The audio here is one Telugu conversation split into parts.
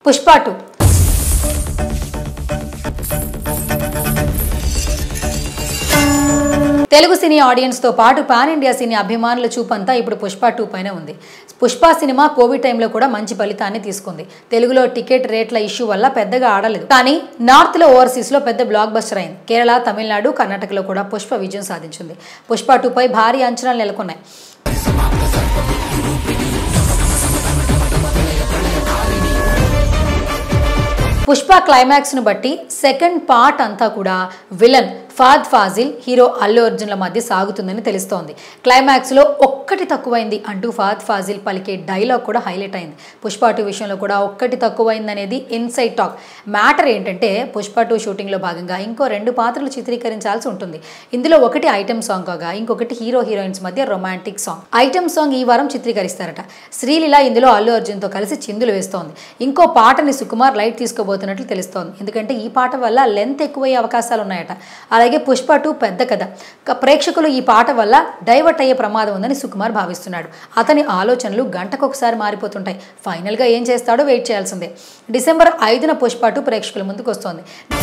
పుష్ప టూ తెలుగు సినీ ఆడియన్స్తో పాటు పాన్ ఇండియా సినీ అభిమానుల చూపంతా ఇప్పుడు పుష్ప టూ పైన ఉంది పుష్ప సినిమా కోవిడ్ టైంలో కూడా మంచి ఫలితాన్ని తీసుకుంది తెలుగులో టికెట్ రేట్ల ఇష్యూ వల్ల పెద్దగా ఆడలేదు కానీ నార్త్లో ఓవర్సీస్లో పెద్ద బ్లాక్ బస్టర్ అయింది కేరళ తమిళనాడు కర్ణాటకలో కూడా పుష్ప విజయం సాధించింది పుష్ప టూపై భారీ అంచనాలు నెలకొన్నాయి పుష్ప క్లైమాక్స్ను బట్టి సెకండ్ పార్ట్ అంతా కూడా విలన్ ఫాద్ ఫాజిల్ హీరో అల్లు అర్జున్ల మధ్య సాగుతుందని తెలుస్తోంది క్లైమాక్స్లో ఒక్కటి తక్కువైంది అంటూ ఫాద్ ఫాజిల్ పలికే డైలాగ్ కూడా హైలైట్ అయింది పుష్ప టూ విషయంలో కూడా ఒక్కటి తక్కువైంది అనేది ఇన్సైడ్ టాక్ మ్యాటర్ ఏంటంటే పుష్ప టూ షూటింగ్లో భాగంగా ఇంకో రెండు పాత్రలు చిత్రీకరించాల్సి ఉంటుంది ఇందులో ఒకటి ఐటమ్ సాంగ్ కాగా ఇంకొకటి హీరో హీరోయిన్స్ మధ్య రొమాంటిక్ సాంగ్ ఐటమ్ సాంగ్ ఈ వారం చిత్రీకరిస్తారట శ్రీలీల ఇందులో అల్లు అర్జున్తో కలిసి చిందులు వేస్తోంది ఇంకో పాటని సుకుమార్ లైట్ తీసుకోబోతున్నట్లు తెలుస్తోంది ఎందుకంటే ఈ పాట వల్ల లెంత్ ఎక్కువయ్యే అవకాశాలు ఉన్నాయట అలాగే పుష్ప టూ పెద్ద కథ క- ప్రేక్షకులు ఈ పాట వల్ల డైవర్ట్ అయ్యే ప్రమాదం ఉందని సుకుమార్ భావిస్తున్నాడు అతని ఆలోచనలు గంటకొకసారి మారిపోతుంటాయి ఫైనల్గా ఏం చేస్తాడో వెయిట్ చేయాల్సిందే డిసెంబర్ ఐదున పుష్ప టూ ప్రేక్షకుల ముందుకు వస్తోంది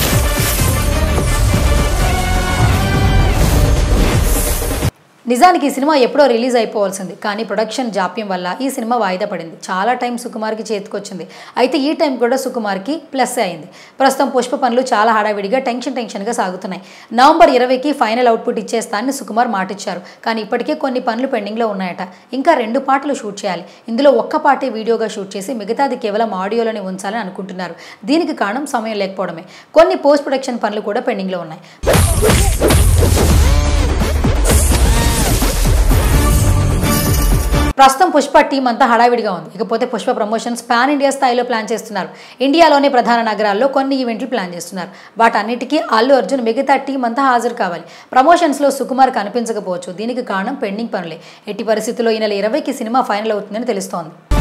నిజానికి ఈ సినిమా ఎప్పుడో రిలీజ్ అయిపోవాల్సింది కానీ ప్రొడక్షన్ జాప్యం వల్ల ఈ సినిమా వాయిదా పడింది చాలా టైం సుకుమార్కి చేతికొచ్చింది అయితే ఈ టైం కూడా సుకుమార్కి ప్లస్ అయింది ప్రస్తుతం పుష్ప పనులు చాలా హడావిడిగా టెన్షన్ టెన్షన్గా సాగుతున్నాయి నవంబర్ ఇరవైకి ఫైనల్ అవుట్పుట్ ఇచ్చేస్తానని సుకుమార్ మాటిచ్చారు కానీ ఇప్పటికే కొన్ని పనులు పెండింగ్లో ఉన్నాయట ఇంకా రెండు పాటలు షూట్ చేయాలి ఇందులో ఒక్క పాటే వీడియోగా షూట్ చేసి మిగతాది కేవలం ఆడియోలోనే ఉంచాలని అనుకుంటున్నారు దీనికి కారణం సమయం లేకపోవడమే కొన్ని పోస్ట్ ప్రొడక్షన్ పనులు కూడా పెండింగ్లో ఉన్నాయి ప్రస్తుతం పుష్ప టీం అంతా హడావిడిగా ఉంది ఇకపోతే పుష్ప ప్రమోషన్స్ పాన్ ఇండియా స్థాయిలో ప్లాన్ చేస్తున్నారు ఇండియాలోని ప్రధాన నగరాల్లో కొన్ని ఈవెంట్లు ప్లాన్ చేస్తున్నారు వాటన్నిటికీ అల్లు అర్జున్ మిగతా టీం అంతా హాజరు కావాలి ప్రమోషన్స్లో సుకుమార్ కనిపించకపోవచ్చు దీనికి కారణం పెండింగ్ పనులే ఎట్టి పరిస్థితుల్లో ఈ నెల ఇరవైకి సినిమా ఫైనల్ అవుతుందని తెలుస్తోంది